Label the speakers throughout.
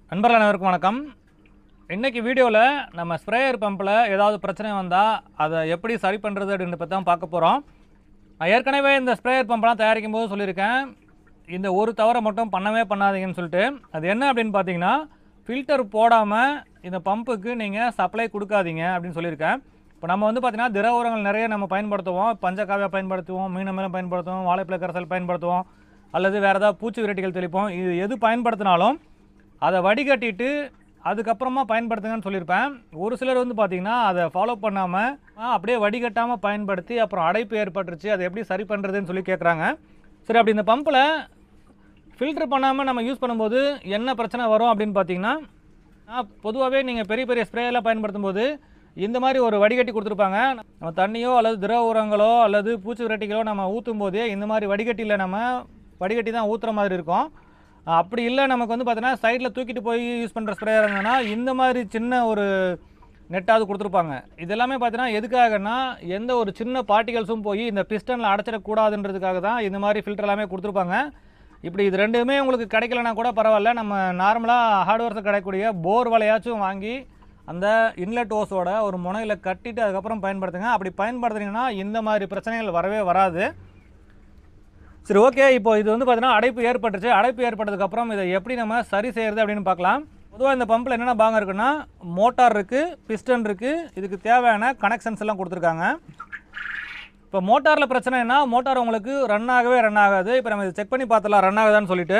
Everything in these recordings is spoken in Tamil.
Speaker 1: நண்பர்கள் அனைவருக்கும் வணக்கம் இன்றைக்கி வீடியோவில் நம்ம ஸ்ப்ரேயர் பம்பில் ஏதாவது பிரச்சனை வந்தால் அதை எப்படி சரி பண்ணுறது அப்படின்னு பற்றி தான் பார்க்க போகிறோம் நான் ஏற்கனவே இந்த ஸ்ப்ரேயர் பம்பெலாம் தயாரிக்கும் போது சொல்லியிருக்கேன் இந்த ஒரு தவறை மட்டும் பண்ணவே பண்ணாதீங்கன்னு சொல்லிட்டு அது என்ன அப்படின்னு பார்த்தீங்கன்னா ஃபில்டர் போடாமல் இந்த பம்புக்கு நீங்கள் சப்ளை கொடுக்காதீங்க அப்படின்னு சொல்லியிருக்கேன் இப்போ நம்ம வந்து பார்த்திங்கன்னா திர உரங்கள் நிறைய நம்ம பயன்படுத்துவோம் பஞ்சகாவியா பயன்படுத்துவோம் மீனமேலம் பயன்படுத்துவோம் வாழைப்பழ கரைசல் பயன்படுத்துவோம் அல்லது வேறு ஏதாவது பூச்சி விரட்டிகள் தெளிப்போம் இது எது பயன்படுத்தினாலும் அதை வடிகட்டிட்டு அதுக்கப்புறமா பயன்படுத்துங்கன்னு சொல்லியிருப்பேன் ஒரு சிலர் வந்து பார்த்திங்கன்னா அதை ஃபாலோ பண்ணாமல் அப்படியே வடிகட்டாமல் பயன்படுத்தி அப்புறம் அடைப்பு ஏற்பட்டுருச்சு அதை எப்படி சரி பண்ணுறதுன்னு சொல்லி கேட்குறாங்க சரி அப்படி இந்த பம்பில் ஃபில்டர் பண்ணாமல் நம்ம யூஸ் பண்ணும்போது என்ன பிரச்சனை வரும் அப்படின்னு பார்த்தீங்கன்னா பொதுவாகவே நீங்கள் பெரிய பெரிய ஸ்ப்ரேயெல்லாம் பயன்படுத்தும் போது இந்த மாதிரி ஒரு வடிகட்டி கொடுத்துருப்பாங்க நம்ம தண்ணியோ அல்லது திரவ உரங்களோ அல்லது பூச்சி விரட்டிகளோ நம்ம ஊற்றும் போதே இந்த மாதிரி வடிகட்டியில் நம்ம வடிகட்டி தான் ஊற்றுற மாதிரி இருக்கும் அப்படி இல்லை நமக்கு வந்து பார்த்தீங்கன்னா சைடில் தூக்கிட்டு போய் யூஸ் பண்ணுற ஸ்ப்ரேயர் இருந்ததுன்னா இந்த மாதிரி சின்ன ஒரு நெட்டாவது கொடுத்துருப்பாங்க இது எல்லாமே பார்த்தீங்கன்னா எதுக்காகன்னா எந்த ஒரு சின்ன பார்ட்டிகல்ஸும் போய் இந்த பிஸ்டனில் அடைச்சிடக்கூடாதுன்றதுக்காக தான் இந்த மாதிரி ஃபில்டர் எல்லாமே கொடுத்துருப்பாங்க இப்படி இது ரெண்டுமே உங்களுக்கு கிடைக்கலனா கூட பரவாயில்ல நம்ம நார்மலாக ஹார்ட்வேர்ஸில் கிடைக்கக்கூடிய போர் வலையாச்சும் வாங்கி அந்த இன்லெட் ஓஸோட ஒரு முனையில் கட்டிட்டு அதுக்கப்புறம் பயன்படுத்துங்க அப்படி பயன்படுத்துனீங்கன்னா இந்த மாதிரி பிரச்சனைகள் வரவே வராது சரி ஓகே இப்போ இது வந்து பார்த்தீங்கன்னா அடைப்பு ஏற்பட்டுச்சு அடைப்பு ஏற்பட்டதுக்கப்புறம் இதை எப்படி நம்ம சரி செய்கிறது அப்படின்னு பார்க்கலாம் பொதுவாக இந்த பம்பில் என்னென்ன பாகம் இருக்குன்னா மோட்டார் இருக்குது பிஸ்டன் இருக்குது இதுக்கு தேவையான கனெக்ஷன்ஸ் எல்லாம் கொடுத்துருக்காங்க இப்போ மோட்டாரில் பிரச்சனைனா மோட்டார் உங்களுக்கு ரன் ஆகவே ரன் ஆகாது இப்போ நம்ம இதை செக் பண்ணி பார்த்தலாம் ரன் ஆகுதான்னு சொல்லிட்டு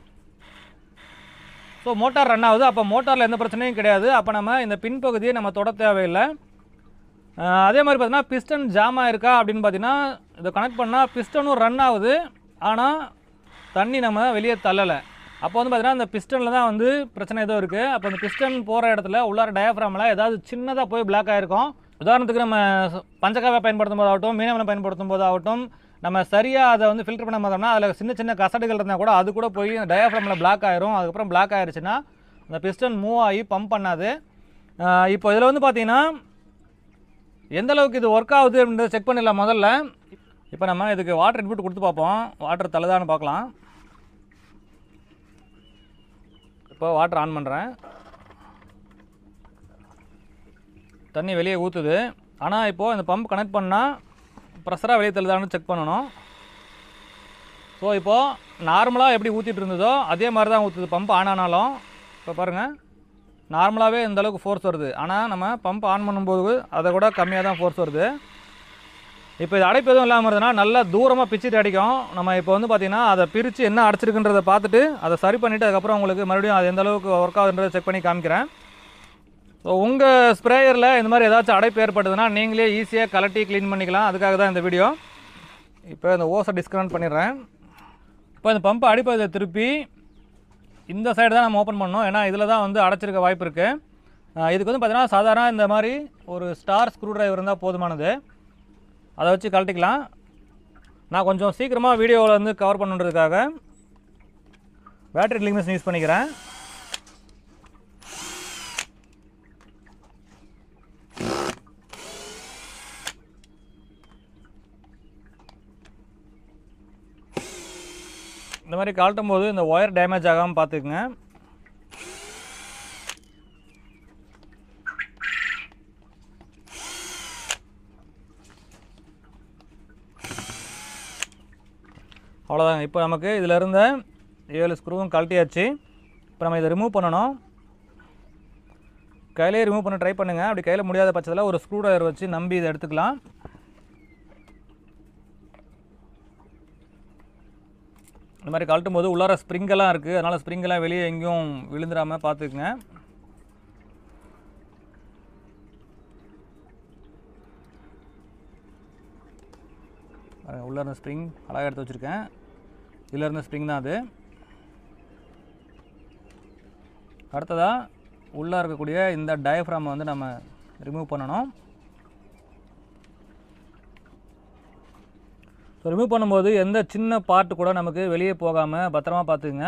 Speaker 1: ஸோ மோட்டார் ரன் ஆகுது அப்போ மோட்டாரில் எந்த பிரச்சனையும் கிடையாது அப்போ நம்ம இந்த பின்பகுதியை நம்ம தொட தேவையில்லை அஹ் அதே மாதிரி பார்த்தீங்கன்னா பிஸ்டன் ஜாம் ஆயிருக்கா அப்படின்னு பார்த்தீங்கன்னா இதை கனெக்ட் பண்ணால் பிஸ்டனும் ரன் ஆகுது ஆனால் தண்ணி நம்ம வெளியே தள்ளலை அப்போ வந்து பார்த்தீங்கன்னா இந்த பிஸ்டனில் தான் வந்து பிரச்சனை ஏதோ இருக்குது அப்போ இந்த பிஸ்டன் போகிற இடத்துல உள்ளார டயஃப்ராமில் ஏதாவது சின்னதாக போய் பிளாக் ஆகிருக்கும் உதாரணத்துக்கு நம்ம பஞ்சகாவை பயன்படுத்தும் போதாகட்டும் மீனவனை பயன்படுத்தும் போதாகட்டும் நம்ம சரியாக அதை வந்து ஃபில்டர் பண்ண பார்த்தோம்னா அதில் சின்ன சின்ன கசடுகள் இருந்தால் கூட அது கூட போய் டயஃப்ராமில் பிளாக் ஆயிரும் அதுக்கப்புறம் பிளாக் ஆயிருச்சுன்னா அந்த பிஸ்டன் மூவ் ஆகி பம்ப் பண்ணாது அஹ் இப்போ இதில் வந்து பார்த்தீங்கன்னா எந்த அளவுக்கு இது ஒர்க் ஆகுது அப்படின்றத செக் பண்ணிடலாம் முதல்ல இப்போ நம்ம இதுக்கு வாட்டர் இன்புட் கொடுத்து பார்ப்போம் வாட்டர் தள்ளுதான்னு பார்க்கலாம் இப்போ வாட்டர் ஆன் பண்ணுறேன் தண்ணி வெளியே ஊற்றுது ஆனால் இப்போது இந்த பம்ப் கனெக்ட் பண்ணால் ப்ரெஷராக வெளியே தள்ளுதான்னு செக் பண்ணணும் ஸோ இப்போது நார்மலாக எப்படி ஊற்றிட்டு இருந்ததோ அதே மாதிரி தான் ஊற்றுது பம்ப் ஆன் ஆனாலும் இப்போ பாருங்கள் நார்மலாகவே இந்த அளவுக்கு ஃபோர்ஸ் வருது ஆனால் நம்ம பம்ப் ஆன் பண்ணும்போது அதை கூட கம்மியாக தான் ஃபோர்ஸ் வருது இப்போ இது அடைப்பு எதுவும் இல்லாமல் இருந்ததுன்னா நல்லா தூரமாக பிச்சுட்டு அடிக்கும் நம்ம இப்போ வந்து பார்த்திங்கன்னா அதை பிரித்து என்ன அடைச்சிருக்குன்றதை பார்த்துட்டு அதை சரி பண்ணிவிட்டு அதுக்கப்புறம் உங்களுக்கு மறுபடியும் அது எந்த அளவுக்கு ஒர்க் ஆகுதுன்றதை செக் பண்ணி காமிக்கிறேன் ஸோ உங்கள் ஸ்ப்ரேயரில் இந்த மாதிரி ஏதாச்சும் அடைப்பு ஏற்பட்டதுன்னா நீங்களே ஈஸியாக கலட்டி க்ளீன் பண்ணிக்கலாம் அதுக்காக தான் இந்த வீடியோ இப்போ இந்த ஓஸை டிஸ்கனெக்ட் பண்ணிடுறேன் இப்போ இந்த பம்பை அடிப்பதை திருப்பி இந்த சைடு தான் நம்ம ஓப்பன் பண்ணோம் ஏன்னா இதில் தான் வந்து அடைச்சிருக்க வாய்ப்பு இருக்குது இதுக்கு வந்து பார்த்தீங்கன்னா சாதாரண இந்த மாதிரி ஒரு ஸ்டார் ஸ்க்ரூ டிரைவர் இருந்தால் போதுமானது அதை வச்சு கழட்டிக்கலாம் நான் கொஞ்சம் சீக்கிரமாக வீடியோவில் வந்து கவர் பண்ணுன்றதுக்காக பேட்டரி ட்ரில் மிஷின் யூஸ் பண்ணிக்கிறேன் இந்த மாதிரி கழட்டும் போது இந்த ஒயர் டேமேஜ் ஆகாமல் பார்த்துக்குங்க அவ்வளோதாங்க இப்போ நமக்கு இதில் இருந்த ஏழு ஸ்க்ரூவும் கழட்டியாச்சு இப்போ நம்ம இதை ரிமூவ் பண்ணணும் கையிலே ரிமூவ் பண்ண ட்ரை பண்ணுங்கள் அப்படி கையில் முடியாத பட்சத்தில் ஒரு ஸ்க்ரூ ட்ரைவர் வச்சு நம்பி இதை எடுத்துக்கலாம் இந்த மாதிரி கழட்டும் போது உள்ளார ஸ்ப்ரிங்கெல்லாம் இருக்குது அதனால் ஸ்ப்ரிங்கெல்லாம் வெளியே எங்கேயும் விழுந்துடாமல் பார்த்துக்குங்க பாருங்க, உள்ள இருந்த ஸ்ப்ரிங் அழகாக எடுத்து வச்சுருக்கேன் இதில் இருந்த ஸ்ப்ரிங் தான் அது அடுத்ததாக உள்ளே இருக்கக்கூடிய இந்த டயஃப்ராமை வந்து நம்ம ரிமூவ் பண்ணணும் ஸோ ரிமூவ் பண்ணும்போது எந்த சின்ன பார்ட் கூட நமக்கு வெளியே போகாமல் பத்திரமா பார்த்துக்குங்க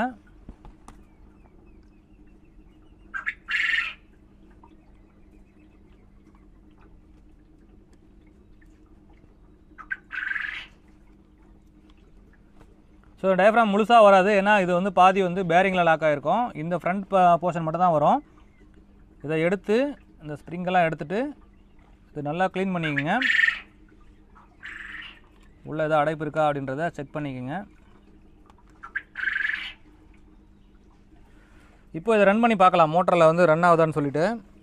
Speaker 1: ஸோ ஸோ டயஃப்ராம் முழுசாக வராது ஏன்னா இது வந்து பாதி வந்து பேரிங்கில் லாக் ஆகிருக்கும் இந்த ஃப்ரண்ட் போர்ஷன் மட்டும் தான் வரும் இதை எடுத்து இந்த ஸ்ப்ரிங்கெல்லாம் எடுத்துட்டு இது நல்லா க்ளீன் பண்ணிக்கோங்க உள்ளே எதாவது அடைப்பு இருக்கா அப்படின்றத செக் பண்ணிக்கோங்க இப்போ இதை ரன் பண்ணி பார்க்கலாம் மோட்டரில் வந்து ரன் ஆகுதான்னு சொல்லிட்டு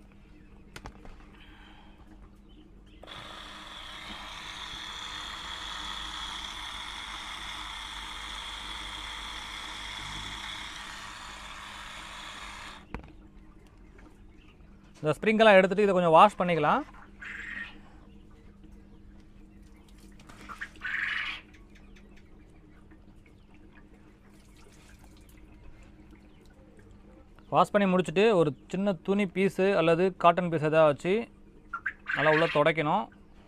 Speaker 1: இந்த ஸ்ப்ரிங்கெல்லாம் எடுத்துகிட்டு இதை கொஞ்சம் வாஷ் பண்ணிக்கலாம் வாஷ் பண்ணி முடிச்சுட்டு ஒரு சின்ன துணி பீஸு அல்லது காட்டன் பீஸ் எதாவது வச்சு நல்லா உள்ளே துடைக்கணும்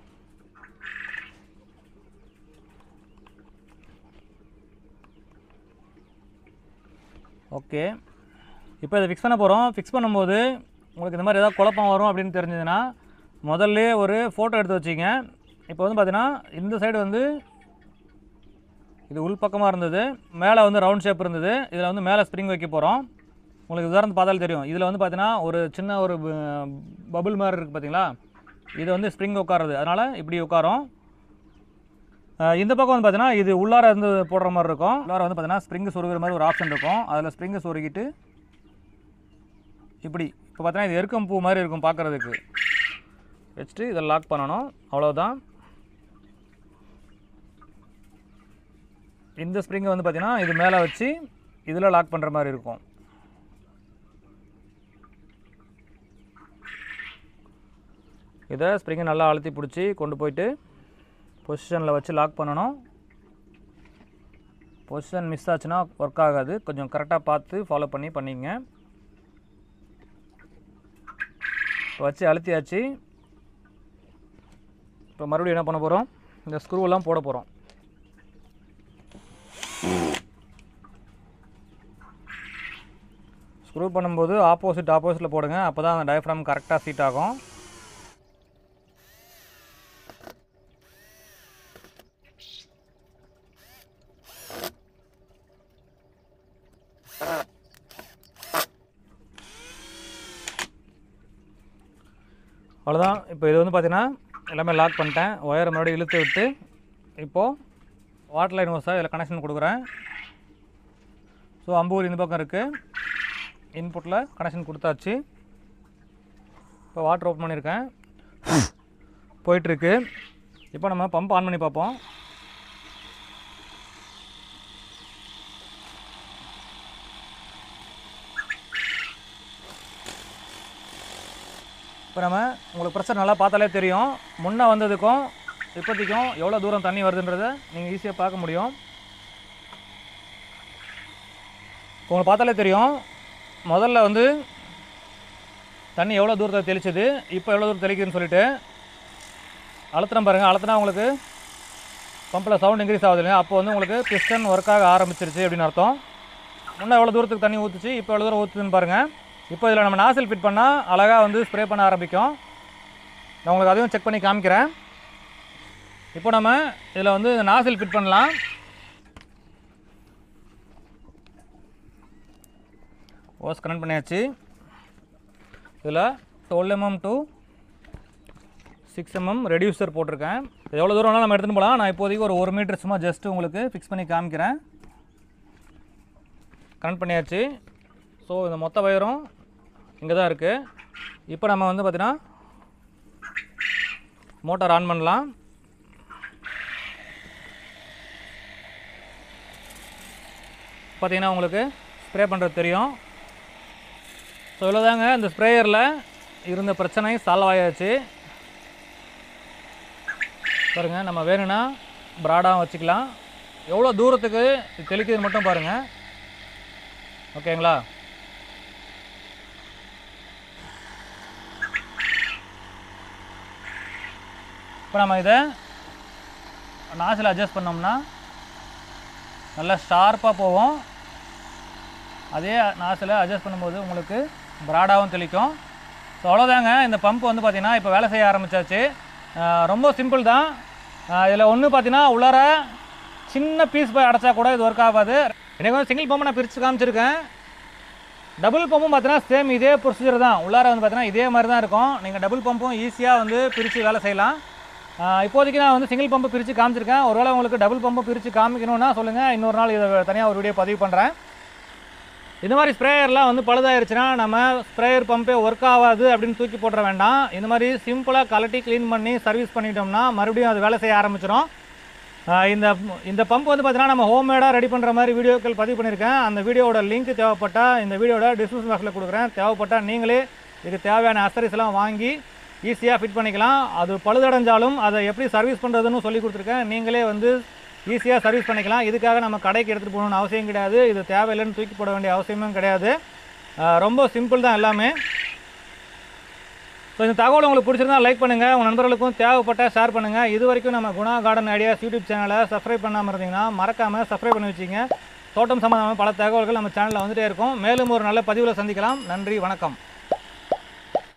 Speaker 1: ஓகே இப்போ இதை ஃபிக்ஸ் பண்ண போகிறோம் ஃபிக்ஸ் பண்ணும்போது உங்களுக்கு இந்த மாதிரி ஏதாவது குழப்பம் வரும் அப்படின்னு தெரிஞ்சதுன்னா முதல்ல ஒரு ஃபோட்டோ எடுத்து வச்சிங்க இப்போ வந்து பார்த்தீங்கன்னா இந்த சைடு வந்து இது உள்பக்கமாக இருந்தது மேலே வந்து ரவுண்ட் ஷேப் இருந்தது இதில் வந்து மேலே ஸ்ப்ரிங் வைக்க போகிறோம் உங்களுக்கு உதாரணத்து பார்த்தாலே தெரியும் இதில் வந்து பார்த்தீங்கன்னா ஒரு சின்ன ஒரு பபுள் மாதிரி இருக்குது பார்த்தீங்களா இது வந்து ஸ்ப்ரிங் உட்காருது அதனால் இப்படி உட்காரும் அஹ் இந்த பக்கம் வந்து பார்த்தீங்கன்னா இது உள்ளார இருந்து போடுற மாதிரி இருக்கும் உள்ளார வந்து பார்த்தீங்கன்னா ஸ்ப்ரிங் சொருகிற மாதிரி ஒரு ஆப்ஷன் இருக்கும் அதில் ஸ்ப்ரிங்கை சொருகிட்டு இப்படி இப்போ பார்த்தீங்கன்னா இது எருக்கம் பூ மாதிரி இருக்கும் பார்க்குறதுக்கு வச்சுட்டு இதை லாக் பண்ணணும் அவ்வளோதான் இந்த ஸ்ப்ரிங்கை வந்து பார்த்தீங்கன்னா இது மேலே வச்சு இதில் லாக் பண்ணுற மாதிரி இருக்கும் இதை ஸ்ப்ரிங்கை நல்லா அழுத்தி பிடிச்சி கொண்டு போயிட்டு பொசிஷனில் வச்சு லாக் பண்ணணும் பொசிஷன் மிஸ் ஆச்சுன்னா ஒர்க் ஆகாது கொஞ்சம் கரெக்டாக பார்த்து ஃபாலோ பண்ணி பண்ணிங்க இப்போ வச்சு அழுத்தியாச்சு இப்போ மறுபடியும் என்ன பண்ண போகிறோம் இந்த ஸ்க்ரூவெல்லாம் போட போகிறோம் ஸ்க்ரூ பண்ணும்போது ஆப்போசிட் ஆப்போசிட்டில் போடுங்க அப்போ தான் அந்த டயஃப்ராம் கரெக்டாக சீட் ஆகும் அவ்வளோதான் இப்போ இது வந்து பார்த்தீங்கன்னா எல்லாமே லாக் பண்ணிட்டேன் ஒயரை மறுபடியும் இழுத்து விட்டு இப்போது வாட்டர் லைன் ஹோஸாக இதில் கனெக்ஷன் கொடுக்குறேன் ஸோ அம்பூர் இந்த பக்கம் இருக்குது இன்புட்டில் கனெக்ஷன் கொடுத்தாச்சு இப்போ வாட்டர் ஓப்பன் பண்ணியிருக்கேன் போயிட்டுருக்கு இப்போ நம்ம பம்ப் ஆன் பண்ணி பார்ப்போம் இப்போ நம்ம உங்களுக்கு ப்ரெஷர் நல்லா பார்த்தாலே தெரியும் முன்னே வந்ததுக்கும் இப்போதைக்கும் எவ்வளோ தூரம் தண்ணி வருதுன்றதை நீங்கள் ஈஸியாக பார்க்க முடியும் இப்போ உங்களுக்கு பார்த்தாலே தெரியும் முதல்ல வந்து தண்ணி எவ்வளோ தூரத்தை தெளிச்சது இப்போ எவ்வளோ தூரம் தெளிக்குதுன்னு சொல்லிட்டு அழுத்தினம் பாருங்கள் அழுத்தினா உங்களுக்கு பம்பில் சவுண்ட் இன்க்ரீஸ் ஆகுது இல்லையா அப்போ வந்து உங்களுக்கு பிஸ்டன் ஒர்க் ஆக ஆரம்பிச்சிருச்சு அப்படின்னு அர்த்தம் முன்னே எவ்வளோ தூரத்துக்கு தண்ணி ஊற்றுச்சு இப்போ எவ்வளோ தூரம் ஊற்றுதுன்னு பாருங்கள் இப்போ இதில் நம்ம நாசில் ஃபிட் பண்ணால் அழகாக வந்து ஸ்ப்ரே பண்ண ஆரம்பிக்கும் நான் உங்களுக்கு அதையும் செக் பண்ணி காமிக்கிறேன் இப்போ நம்ம இதில் வந்து நாசில் ஃபிட் பண்ணலாம் ஓஸ் கனெக்ட் பண்ணியாச்சு இதில் twelve mm to six mm reducer போட்டிருக்கேன் இது எவ்வளோ தூரம் வேணாலும் நம்ம எடுத்துகிட்டு போகலாம் நான் இப்போதைக்கு ஒரு ஒரு மீட்டர் சும்மா ஜஸ்ட் உங்களுக்கு ஃபிக்ஸ் பண்ணி காமிக்கிறேன் கனெக்ட் பண்ணியாச்சு ஸோ இந்த மொத்த வயரும் இங்கே தான் இருக்குது இப்போ நம்ம வந்து பார்த்தீங்கன்னா மோட்டார் ஆன் பண்ணலாம் பார்த்தீங்கன்னா உங்களுக்கு ஸ்ப்ரே பண்ணுறது தெரியும் ஸோ இவ்வளோதாங்க இந்த ஸ்ப்ரேயரில் இருந்த பிரச்சனை சால்வ் ஆயாச்சு பாருங்கள் நம்ம வேணும்னா ப்ராடாக வச்சுக்கலாம் எவ்வளோ தூரத்துக்கு இது தெளிக்குதுன்னு மட்டும் பாருங்கள் ஓகேங்களா இப்போ நம்ம இதை நாசில் அட்ஜஸ்ட் பண்ணோம்னா நல்லா ஷார்ப்பாக போவோம் அதே நாசில் அட்ஜஸ்ட் பண்ணும்போது உங்களுக்கு ப்ராடாகவும் தெளிக்கும் ஸோ அவ்வளோதாங்க இந்த பம்ப் வந்து பார்த்திங்கன்னா இப்போ வேலை செய்ய ஆரம்பிச்சாச்சு அஹ் ரொம்ப சிம்பிள் தான் இதில் ஒன்று பார்த்தீங்கன்னா உள்ளார சின்ன பீஸ் போய் அடைச்சா கூட இது ஒர்க் ஆகாது எனக்கு வந்து சிங்கிள் பம்பை நான் பிரித்து காமிச்சிருக்கேன் டபுள் பம்பும் பார்த்தீங்கன்னா சேம் இதே ப்ரொசீஜர் தான் உள்ளார வந்து பார்த்தீங்கன்னா இதே மாதிரி தான் இருக்கும் நீங்கள் டபுள் பம்பும் ஈஸியாக வந்து பிரித்து வேலை செய்யலாம் ஆஹ் இப்போதைக்கு நான் வந்து சிங்கிள் பம்பு பிரித்து காமிச்சிருக்கேன் ஒருவேளை உங்களுக்கு டபுள் பம்பு பிரித்து காமிக்கணும்னா சொல்லுங்கள் இன்னொரு நாள் இதை தனியாக ஒரு வீடியோ பதிவு பண்ணுறேன் இந்த மாதிரி ஸ்ப்ரேயர்லாம் வந்து பழுதாயிருச்சுன்னா நம்ம ஸ்ப்ரேயர் பம்பே ஒர்க் ஆகாது அப்படின்னு தூக்கி போட்டுற வேண்டாம் இந்த மாதிரி சிம்பிளாக கலட்டி க்ளீன் பண்ணி சர்வீஸ் பண்ணிட்டோம்னா மறுபடியும் அது வேலை செய்ய ஆரம்பிச்சிடும் ஆஹ் இந்த இந்த பம்ப் வந்து பார்த்தீங்கன்னா நம்ம ஹோம்மேடாக ரெடி பண்ணுற மாதிரி வீடியோக்கள் பதிவு பண்ணியிருக்கேன் அந்த வீடியோவோட லிங்க் தேவைப்பட்டால் இந்த வீடியோட டிஸ்கிரிப்ஷன் பாக்ஸில் கொடுக்குறேன் தேவைப்பட்டால் நீங்களே இதுக்கு தேவையான accessories எல்லாம் வாங்கி ஈஸியாக ஃபிட் பண்ணிக்கலாம் அது பழுதடைஞ்சாலும் அதை எப்படி சர்வீஸ் பண்ணுறதுன்னு சொல்லி கொடுத்துருக்கேன் நீங்களே வந்து ஈஸியாக சர்வீஸ் பண்ணிக்கலாம் இதுக்காக நம்ம கடைக்கு எடுத்துகிட்டு போகணும்னு அவசியம் கிடையாது இது தேவையில்லைன்னு தூக்கி போட வேண்டிய அவசியமும் கிடையாது ஆஹ் ரொம்ப சிம்பிள் தான் எல்லாமே ஸோ இந்த தகவல் உங்களுக்கு பிடிச்சிருந்தா லைக் பண்ணுங்கள் உங்கள் நண்பர்களுக்கும் தேவைப்பட்ட ஷேர் பண்ணுங்கள் இது வரைக்கும் நம்ம குணா கார்டன் ஐடியாஸ் யூடியூப் சேனலை சப்ஸ்கிரைப் பண்ணாமல் இருந்தீங்கன்னா மறக்காமல் சப்ஸ்கிரைப் பண்ணி வச்சிங்க தோட்டம் சம்மந்தமான பல தகவல்கள் நம்ம சேனலில் வந்துட்டே இருக்கும் மேலும் ஒரு நல்ல பதிவில் சந்திக்கலாம் நன்றி வணக்கம்